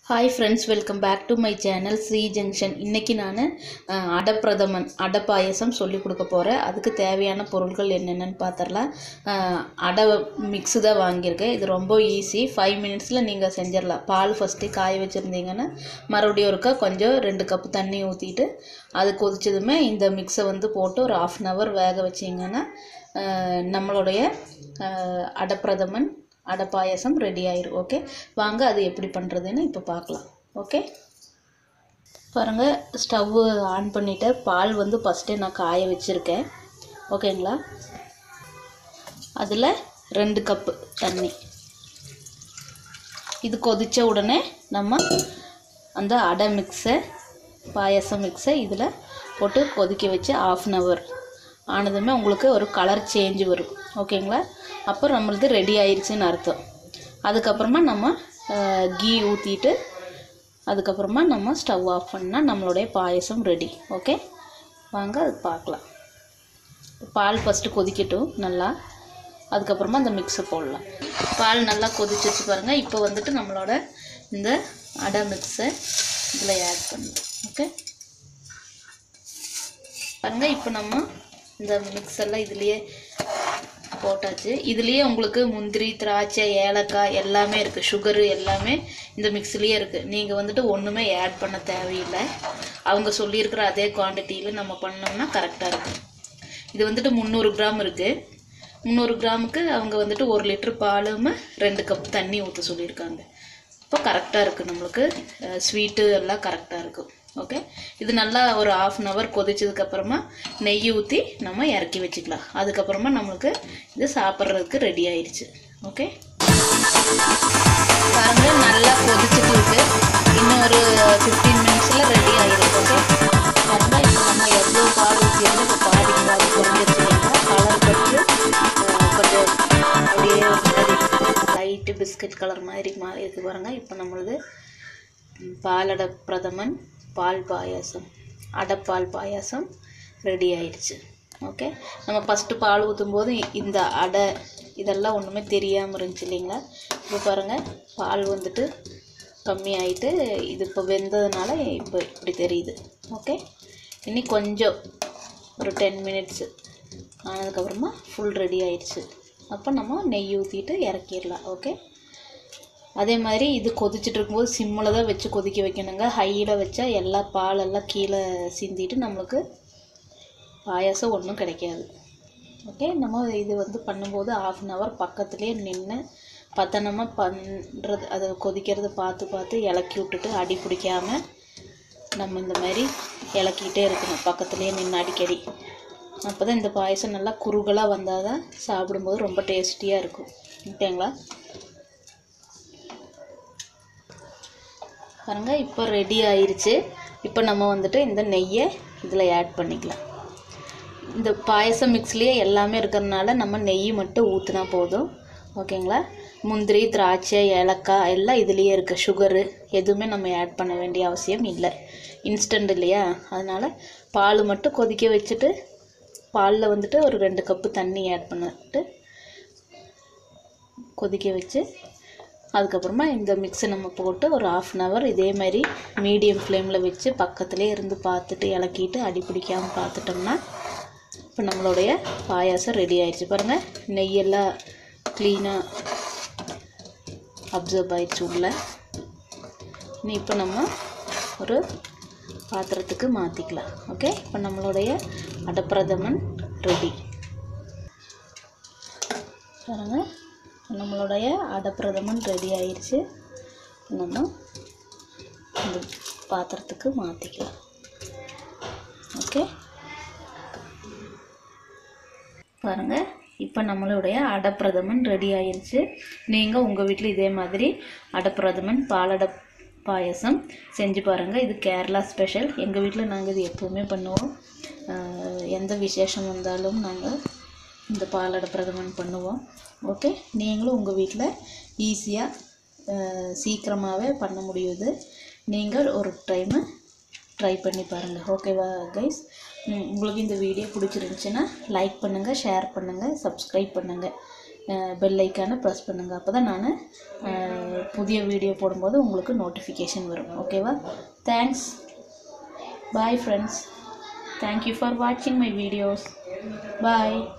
hi friends welcome back to my channel Sri junction இன்றைக்கி நான் அடப்பிரதமன் அடை பாயசம் சொல்லி கொடுக்க போகிறேன் அதுக்கு தேவையான பொருட்கள் என்னென்னு பார்த்துடலாம் அஹ், அடை மிக்ஸு தான் வாங்கியிருக்கேன் இது ரொம்ப ஈஸி ஃபைவ் மினிட்ஸில் நீங்கள் செஞ்சிடலாம் பால் ஃபஸ்ட்டு காய வச்சுருந்தீங்கன்னா மறுபடியும் ஒருக்கா கொஞ்சம் ரெண்டு கப்பு தண்ணி ஊற்றிட்டு அது கொதிச்சதுமே இந்த மிக்ஸை வந்து போட்டு ஒரு ஆஃப் அன் ஹவர் வேக வச்சிங்கன்னா அஹ், நம்மளுடைய அஹ், அடப்பிரதமன் அடை பாயசம் ரெடி ஆயிரும் ஓகே வாங்க அது எப்படி பண்ணுறதுன்னு இப்போ பார்க்கலாம் ஓகே பாருங்கள் ஸ்டவ்வு ஆன் பண்ணிவிட்டு பால் வந்து ஃபஸ்ட்டே நான் காய வச்சுருக்கேன் ஓகேங்களா அதில் ரெண்டு கப்பு தண்ணி இது கொதித்த உடனே நம்ம அந்த அடை மிக்ஸை பாயசம் மிக்ஸை இதில் போட்டு கொதிக்க வச்சு ஆஃப் அன் ஹவர் ஆனதுமே உங்களுக்கு ஒரு கலர் சேஞ்ச் வரும் ஓகேங்களா அப்போ நம்மளுது ரெடி ஆயிடுச்சுன்னு அர்த்தம் அதுக்கப்புறமா நம்ம கீ ஊற்றிட்டு அதுக்கப்புறமா நம்ம ஸ்டவ் ஆஃப் பண்ணால் நம்மளுடைய பாயசம் ரெடி ஓகே வாங்க அது பார்க்கலாம் பால் ஃபஸ்ட்டு கொதிக்கட்டும் நல்லா அதுக்கப்புறமா அந்த மிக்ஸை போடலாம் பால் நல்லா கொதிச்சிச்சு பாருங்கள் இப்போ வந்துட்டு நம்மளோட இந்த அடை மிக்ஸை இதில் ஆட் பண்ணலாம் ஓகே பாருங்கள் இப்போ நம்ம இந்த மிக்ஸ் எல்லாம் இதுலேயே போட்டாச்சு இதுலேயே உங்களுக்கு முந்திரி திராட்சை ஏலக்காய் எல்லாமே இருக்குது சுகரு எல்லாமே இந்த மிக்ஸ்லேயே இருக்குது நீங்கள் வந்துட்டு ஒன்றுமே ஆட் பண்ண தேவையில்லை அவங்க சொல்லியிருக்கிற அதே குவான்டிட்டியில் நம்ம பண்ணோம்னா கரெக்டாக இருக்கும் இது வந்துட்டு முந்நூறு கிராம் இருக்குது முந்நூறு கிராமுக்கு அவங்க வந்துட்டு ஒரு லிட்டர் பாலும் ரெண்டு கப் தண்ணி ஊற்ற சொல்லியிருக்காங்க இப்போ கரெக்டாக இருக்குது நம்மளுக்கு ஸ்வீட்டு எல்லாம் கரெக்டாக இருக்கும் ஓகே இது நல்லா ஒரு ஆஃப் அன் ஹவர் கொதிச்சதுக்கப்புறமா நெய் ஊற்றி நம்ம இறக்கி வச்சுக்கலாம் அதுக்கப்புறமா நம்மளுக்கு இது சாப்பிட்றதுக்கு ரெடி ஆயிடுச்சு ஓகே பாருங்க நல்லா கொதிச்சுட்டு இருக்கு இன்னும் ஒரு ஃபிஃப்டீன் மினிட்ஸில் ரெடி ஆயிருக்கு ஓகே பாருங்க இப்போ நம்ம எவ்வளோ பால் ஊற்றியிருந்தோம் இப்போ பாதிக்கு பாதி குறைஞ்சிருச்சு கலர் பட்டு அஹ், கொஞ்சம் அப்படியே லைட்டு பிஸ்கட் கலர் மாதிரி மாறி இருக்கு பாருங்க இப்போ நம்மளது ம், பாலடை பிரதமன் பால் பாயாசம் அடைப்பால் பாயாசம் ரெடி ஆயிடுச்சு ஓகே நம்ம ஃபஸ்ட்டு பால் ஊற்றும் போது இந்த அடை இதெல்லாம் ஒன்றுமே தெரியாமல் இருந்துச்சு இல்லைங்களா இப்போ பாருங்கள் பால் வந்துட்டு கம்மி ஆயிட்டு இது இப்போ வெந்ததுனால இப்போ இப்படி தெரியுது ஓகே இனி கொஞ்சம் ஒரு டென் மினிட்ஸு ஆனதுக்கப்புறமா ஃபுல் ரெடி ஆயிடுச்சு அப்போ நம்ம நெய் ஊற்றிட்டு இறக்கிடலாம் ஓகே அதே மாதிரி இது கொதிச்சுட்டு இருக்கும்போது சிம்மில் தான் வச்சு கொதிக்க வைக்கணுங்க ஹையில் வச்சா எல்லா பாலெல்லாம் கீழே சிந்திட்டு நம்மளுக்கு பாயாசம் ஒன்றும் கிடைக்காது ஓகே நம்ம இது வந்து பண்ணும்போது ஆஃப் அன் ஹவர் பக்கத்துலேயே நின்று பத்தனமாக பண்ணுறது அதை கொதிக்கிறத பார்த்து பார்த்து இலக்கி விட்டுட்டு அடி பிடிக்காம நம்ம இந்த மாதிரி இலக்கிட்டே இருக்கணும் பக்கத்துலேயே நின்று அடிக்கடி அப்போ தான் இந்த பாயசம் நல்லா குறுகலாக வந்தால் தான் சாப்பிடும்போது ரொம்ப டேஸ்டியாக இருக்கும் ஓகேங்களா பாருங்க இப்போ ரெடி ஆயிருச்சு இப்போ நம்ம வந்துட்டு இந்த நெய்யை இதில் ஆட் பண்ணிக்கலாம் இந்த பாயசம் மிக்ஸ்லேயே எல்லாமே இருக்கிறதுனால நம்ம நெய் மட்டும் ஊற்றினா போதும் ஓகேங்களா முந்திரி திராட்சை ஏலக்காய் எல்லாம் இதுலேயே இருக்குது சுகரு எதுவுமே நம்ம ஆட் பண்ண வேண்டிய அவசியம் இல்லை இன்ஸ்டன்ட் இல்லையா அதனால் பால் மட்டும் கொதிக்க வச்சுட்டு பாலில் வந்துட்டு ஒரு ரெண்டு கப்பு தண்ணி ஆட் பண்ணிட்டு கொதிக்க வச்சு அதுக்கப்புறமா இந்த மிக்ஸை நம்ம போட்டு ஒரு ஆஃப் அன் ஹவர் இதே மாதிரி மீடியம் ஃப்ளேமில் வச்சு பக்கத்துலேயே இருந்து பார்த்துட்டு இலக்கிட்டு அடி பிடிக்காமல் பார்த்துட்டோம்னா இப்போ நம்மளுடைய பாயாசம் ரெடி ஆயிடுச்சு பாருங்கள் நெய்யெல்லாம் க்ளீனாக அப்சர்வ் ஆயிடுச்சு உள்ள இனி இப்போ நம்ம ஒரு பாத்திரத்துக்கு மாற்றிக்கலாம் ஓகே இப்போ நம்மளுடைய அடப்பிரதமன் ரெடி பாருங்கள் நம்மளுடைய அடப்பிரதமன் ரெடி ஆயிடுச்சு நம்ம இந்த பாத்திரத்துக்கு மாற்றிக்கலாம் ஓகே பாருங்கள் இப்போ நம்மளுடைய அடப்பிரதமன் ரெடி ஆயிருச்சு நீங்கள் உங்கள் வீட்டில் இதே மாதிரி அடப்பிரதமன் பாலடை பாயசம் செஞ்சு பாருங்கள் இது கேரளா ஸ்பெஷல் எங்கள் வீட்டில் நாங்கள் இது எப்போவுமே பண்ணுவோம் ஆஹ் எந்த விசேஷம் வந்தாலும் நாங்கள் இந்த பாலடை பிரதமன் பண்ணுவோம் ஓகே நீங்களும் உங்கள் வீட்டில் ஈஸியாக சீக்கிரமாகவே பண்ண முடியுது நீங்கள் ஒரு டைமு ட்ரை பண்ணி பாருங்கள் ஓகேவா கைஸ் உங்களுக்கு இந்த வீடியோ பிடிச்சிருந்துச்சுன்னா லைக் பண்ணுங்கள் ஷேர் பண்ணுங்கள் சப்ஸ்கிரைப் பண்ணுங்கள் பெல் ஐக்கானை ப்ரெஸ் பண்ணுங்கள் அப்போ தான் நான் புதிய வீடியோ போடும்போது உங்களுக்கு நோட்டிஃபிகேஷன் வரும் ஓகேவா thanks bye friends thank you for வாட்சிங் மை வீடியோஸ் பாய்